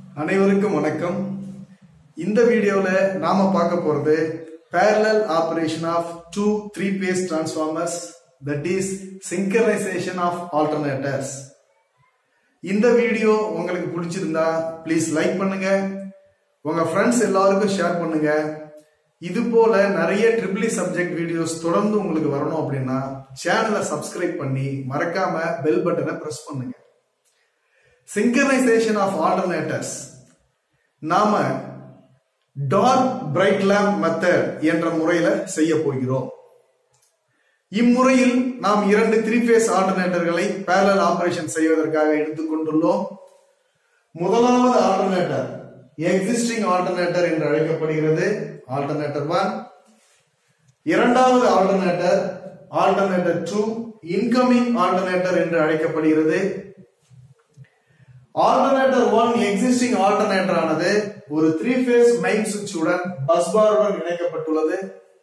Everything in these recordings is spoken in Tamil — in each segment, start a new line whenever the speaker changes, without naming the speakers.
அனைவருக்கும் வணக்கம் இந்த வீடியோல நாம பார்க்க போறது parallel operation of two three phase transformers that is synchronization of alternators இந்த வீடியோ உங்களுக்கு பிடிச்சிருந்தா ப்ளீஸ் லைக் பண்ணுங்க உங்க ஃப்ரெண்ட்ஸ் எல்லாருக்கும் ஷேர் பண்ணுங்க இது போல நிறைய ட்ரிபிளி சப்ஜெக்ட் வீடியோஸ் தொடர்ந்து உங்களுக்கு வரணும் அப்படின்னா சேனலை சப்ஸ்கிரைப் பண்ணி மறக்காம பெல் பட்டனை பிரஸ் பண்ணுங்க சிங்கனைசேஷன் ஆஃப் ஆல்டர்னேட்டர்ஸ் நாம டார்க் பிரைட் லேம்ப் மெத்தட் என்ற முறையில செய்ய போகிறோம் இம்முறையில் நாம் இரண்டு த்ரீ ஃபேஸ் ஆல்டர்னேட்டர்களை பேரலல் ஆபரேஷன் செய்வதற்காக எடுத்துக்கொண்டுள்ளோம் முதலாவது ஆல்டர்னேட்டர் எக்ஸிஸ்டிங் ஆல்டர்னேட்டர் என்று அழைக்கப்படுகிறது ஆல்டர்னேட்டர் ஒன் இரண்டாவது alternator alternator two incoming alternator என்று அழைக்கப்படுகிறது ஆல்டர்னேட்டர் ஒன் எக்ஸிஸ்டிங் ஆல்டர்னேட்டர் ஆனது ஒரு த்ரீ ஃபேஸ் மெயின் சுவிட்சுடன் பஸ் பாருடன் இணைக்கப்பட்டுள்ளது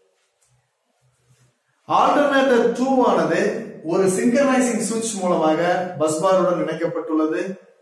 ஆல்டர்னேட்டர் டூ ஆனது ஒரு சிங்கனைசிங் சுவிட்ச் மூலமாக பஸ் பாருடன் இணைக்கப்பட்டுள்ளது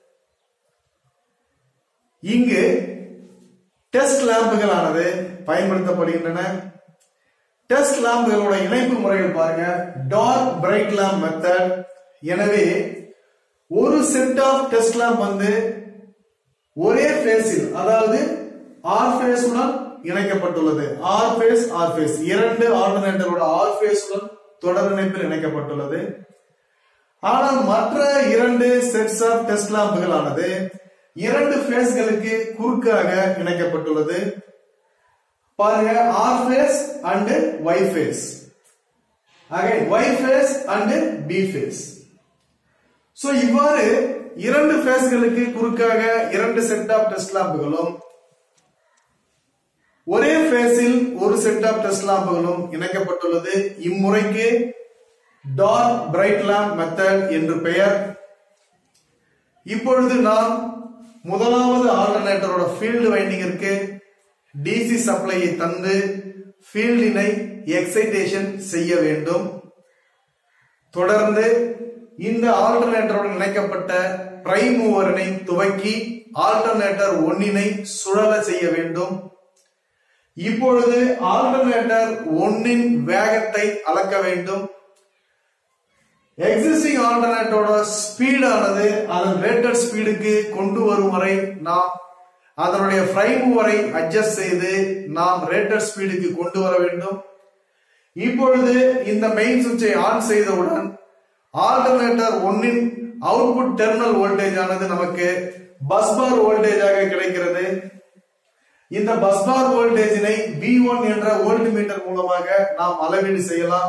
இங்கு டெஸ்ட் லேம்புகள் ஆனது பயன்படுத்தப்படுகின்றன டெஸ்ட் லேம்புகளோட இணைப்பு முறைகள் பாருங்க டார்க் பிரைட் லேம்ப் மெத்தட் எனவே ஒரு செட் ஆஃப் டெஸ்ட் லேம்ப் வந்து ஒரே ஃபேஸில் அதாவது ஆர் ஃபேஸுடன் இணைக்கப்பட்டுள்ளது ஆர் ஃபேஸ் ஆர் ஃபேஸ் இரண்டு ஆல்டர்னேட்டரோட ஆர் ஃபேஸுடன் தொடர் இணைப்பில் இணைக்கப்பட்டுள்ளது ஆனால் மற்ற இரண்டு செட்ஸ் ஆஃப் டெஸ்ட் லேம்புகள் ஆனது இரண்டு ஃபேஸ்களுக்கு குறுக்காக இணைக்கப்பட்டுள்ளது பாருங்க R phase and Y phase again Y phase and B phase so இவ்வாறு இரண்டு ஃபேஸ்களுக்கு குறுக்காக இரண்டு செட் ஆஃப் டெஸ்ட் லாம்புகளும் ஒரே ஃபேஸில் ஒரு செட் ஆஃப் டெஸ்ட் லாம்புகளும் இணைக்கப்பட்டுள்ளது இம்முறைக்கு டார்க் பிரைட் லேம்ப் மெத்தட் என்று பெயர் இப்பொழுது நாம் முதலாவது ஆல்டர்னேட்டரோட ஃபீல்டு வைண்டிங்கிற்கு டிசி சப்ளையை தந்து ஃபீல்டினை எக்ஸைடேஷன் செய்ய வேண்டும் தொடர்ந்து இந்த ஆல்டர்னேட்டருடன் இணைக்கப்பட்ட பிரைம் மூவரனை துவக்கி ஆல்டர்னேட்டர் ஒன்னினை சுழல செய்ய வேண்டும் இப்பொழுது ஆல்டர்னேட்டர் ஒன்னின் வேகத்தை அளக்க வேண்டும் எக்ஸிஸ்டிங் ஆல்டர்னேட்டரோட ஸ்பீடானது அதன் ரேட்டட் ஸ்பீடுக்கு கொண்டு வரும் வரை நாம் அதனுடைய பிரைம் மூவரை அட்ஜஸ்ட் செய்து நாம் ரேட்டட் ஸ்பீடுக்கு கொண்டு வர வேண்டும் இப்பொழுது இந்த மெயின் சுவிட்சை ஆன் செய்தவுடன் ஆல்டர்னேட்டர் ஒன்னின் அவுட்புட் டெர்மினல் வோல்டேஜ் ஆனது நமக்கு பஸ் பார் வோல்டேஜாக கிடைக்கிறது இந்த பஸ் பார் வோல்டேஜினை வி ஒன் என்ற வோல்ட் மீட்டர் மூலமாக நாம் அளவீடு செய்யலாம்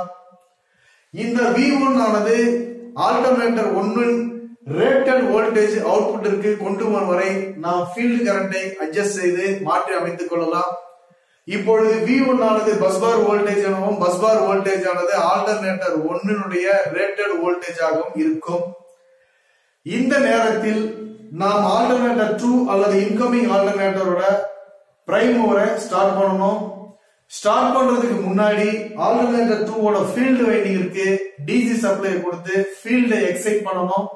இந்த வி ஒன் ஆனது ஆல்டர்னேட்டர் ஒன்னின் ரேட்டட் வோல்டேஜ் அவுட்புட்டிற்கு கொண்டு வரும் வரை நாம் ஃபீல்டு கரண்டை அட்ஜஸ்ட் செய்து மாற்றி அமைத்துக் கொள்ளலாம் இப்பொழுது வி ஒன் ஆனது பஸ்பார் வோல்டேஜ் எனவும் பஸ்பார் வோல்டேஜ் ஆனது ஆல்டர்னேட்டர் ஒன்னினுடைய ரேட்டட் வோல்டேஜ் ஆகவும் இருக்கும் இந்த நேரத்தில் நாம் ஆல்டர்னேட்டர் டூ அல்லது இன்கமிங் ஆல்டர்னேட்டரோட பிரைம் ஓவரை ஸ்டார்ட் பண்ணணும் ஸ்டார்ட் பண்றதுக்கு முன்னாடி ஆல்டர்னேட்டர் டூவோட ஃபீல்டு வைண்டிங்கிற்கு டிசி சப்ளை கொடுத்து ஃபீல்டை எக்ஸைட் பண்ணணும்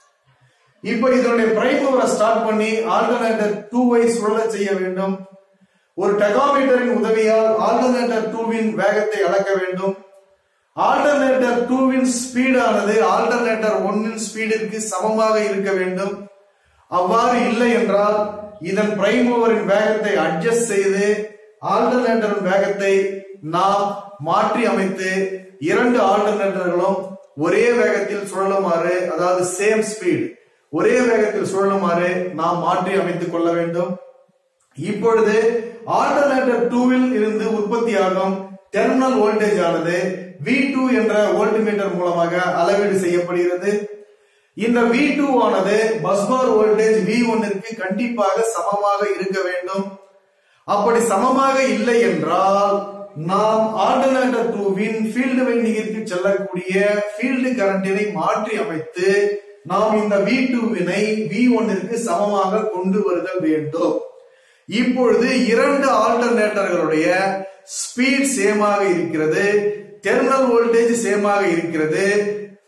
இப்போ இதனுடைய பிரைம் ஓவரை ஸ்டார்ட் பண்ணி ஆல்டர்னேட்டர் டூவை சுழல செய்ய வேண்டும் ஒரு டெகாமீட்டரின் உதவியால் ஆல்டர்னேட்டர் டூவின் வேகத்தை அளக்க வேண்டும் ஆல்டர்னேட்டர் டூவின் ஸ்பீடானது ஆல்டர்னேட்டர் ஒன்னின் ஸ்பீடிற்கு சமமாக இருக்க வேண்டும் அவ்வாறு இல்லை என்றால் இதன் பிரைம் ஓவரின் வேகத்தை அட்ஜஸ்ட் செய்து ஆல்டர்னேட்டரின் வேகத்தை நாம் மாற்றி அமைத்து இரண்டு ஆல்டர்னேட்டர்களும் ஒரே வேகத்தில் சுழலுமாறு அதாவது சேம் ஸ்பீட் ஒரே வேகத்தில் சுழலுமாறு நாம் மாற்றி அமைத்துக் கொள்ள வேண்டும் இப்பொழுது ஆல்டர்னேட்டர் டூவில் இருந்து உற்பத்தியாகும் டெர்மினல் வோல்டேஜ் ஆனது வி டூ என்ற வோல்ட் மீட்டர் மூலமாக அளவீடு செய்யப்படுகிறது இந்த வி டூ ஆனது பஸ்பார் வோல்டேஜ் வி ஒன்னிற்கு கண்டிப்பாக சமமாக இருக்க வேண்டும் அப்படி சமமாக இல்லை என்றால் நாம் ஆல்டர்னேட்டர் டூவின் ஃபீல்டு வைண்டிங்கிற்கு செல்லக்கூடிய ஃபீல்டு கரண்டினை மாற்றி அமைத்து நாம் இந்த வி டூவினை வி ஒன்னிற்கு சமமாக கொண்டு வருதல் வேண்டும் இப்பொழுது இரண்டு ஆல்டர்னேட்டர்களுடைய ஸ்பீட் சேமாக இருக்கிறது டெர்மினல் வோல்டேஜ் சேமாக இருக்கிறது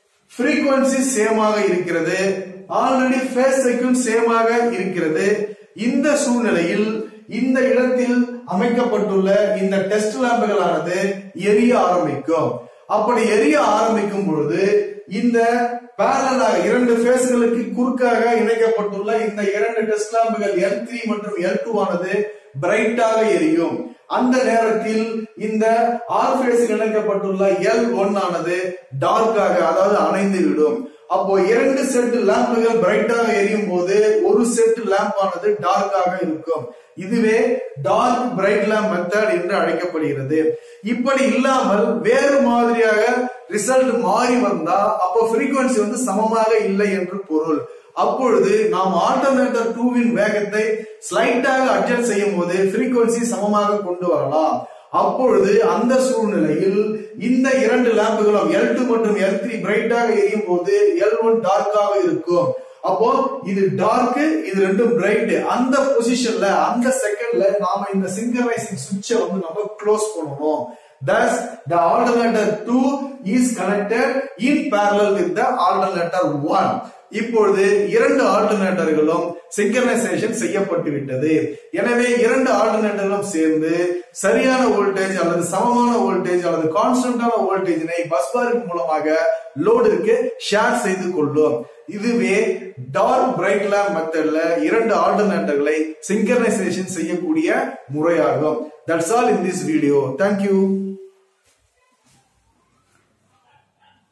frequency சேமாக இருக்கிறது ஆல்ரெடி ஃபேஸ் செக்யூன் சேமாக இருக்கிறது இந்த சூழ்நிலையில் இந்த இடத்தில் அமைக்கப்பட்டுள்ள இந்த டெஸ்ட் லேம்புகளானது எரிய ஆரம்பிக்கும் அப்படி எரிய ஆரம்பிக்கும் பொழுது இந்த பேரலாக இரண்டு பேஸ்களுக்கு குறுக்காக இணைக்கப்பட்டுள்ள இந்த இரண்டு டெஸ்ட் லேம்புகள் எல் த்ரீ மற்றும் எல் டூ ஆனது பிரைட்டாக எரியும் அந்த நேரத்தில் இந்த ஆர் பேஸில் இணைக்கப்பட்டுள்ள எல் ஒன் ஆனது டார்க்காக அதாவது அணைந்து விடும் அப்போ இரண்டு செட் லேம்புகள் பிரைட்டாக எரியும் போது ஒரு செட் லேம்ப் ஆனது டார்க்காக இருக்கும் இதுவே டார்க் பிரைட் லேம்ப் மெத்தட் என்று அழைக்கப்படுகிறது இப்படி இல்லாமல் வேறு மாதிரியாக ரிசல்ட் மாறி வந்தா அப்போ frequency வந்து சமமாக இல்லை என்று பொருள் அப்பொழுது நாம் ஆல்டர்னேட்டர் டூவின் வேகத்தை ஸ்லைட்டாக அட்ஜஸ்ட் செய்யும் போது frequency சமமாக கொண்டு வரலாம் அப்பொழுது அந்த சூழ்நிலையில் இந்த இரண்டு லேம்புகளும் எல் டூ மற்றும் எல் த்ரீ பிரைட்டாக எரியும் போது எல் ஒன் டார்க்காக இருக்கும் அப்போ இது டார்க் இது ரெண்டும் பிரைட் அந்த பொசிஷன்ல அந்த செகண்ட்ல நாம இந்த சிங்கரைசிங் சுவிட்சை வந்து நம்ம க்ளோஸ் பண்ணணும் Thus, the alternator 2 is connected in parallel with the alternator 1. இப்பொழுது இரண்டு ஆல்டர்னேட்டர்களும் சிங்கனைசேஷன் செய்யப்பட்டு விட்டது எனவே இரண்டு ஆல்டர்னேட்டர்களும் சேர்ந்து சரியான வோல்டேஜ் அல்லது சமமான வோல்டேஜ் அல்லது கான்ஸ்டன்டான வோல்டேஜினை பஸ்பாரின் மூலமாக லோடிற்கு ஷேர் செய்து கொள்ளும் இதுவே டார்க் பிரைட் லேம்ப் மெத்தட்ல இரண்டு ஆல்டர்னேட்டர்களை சிங்கனைசேஷன் செய்யக்கூடிய முறையாகும் that's all in this video thank you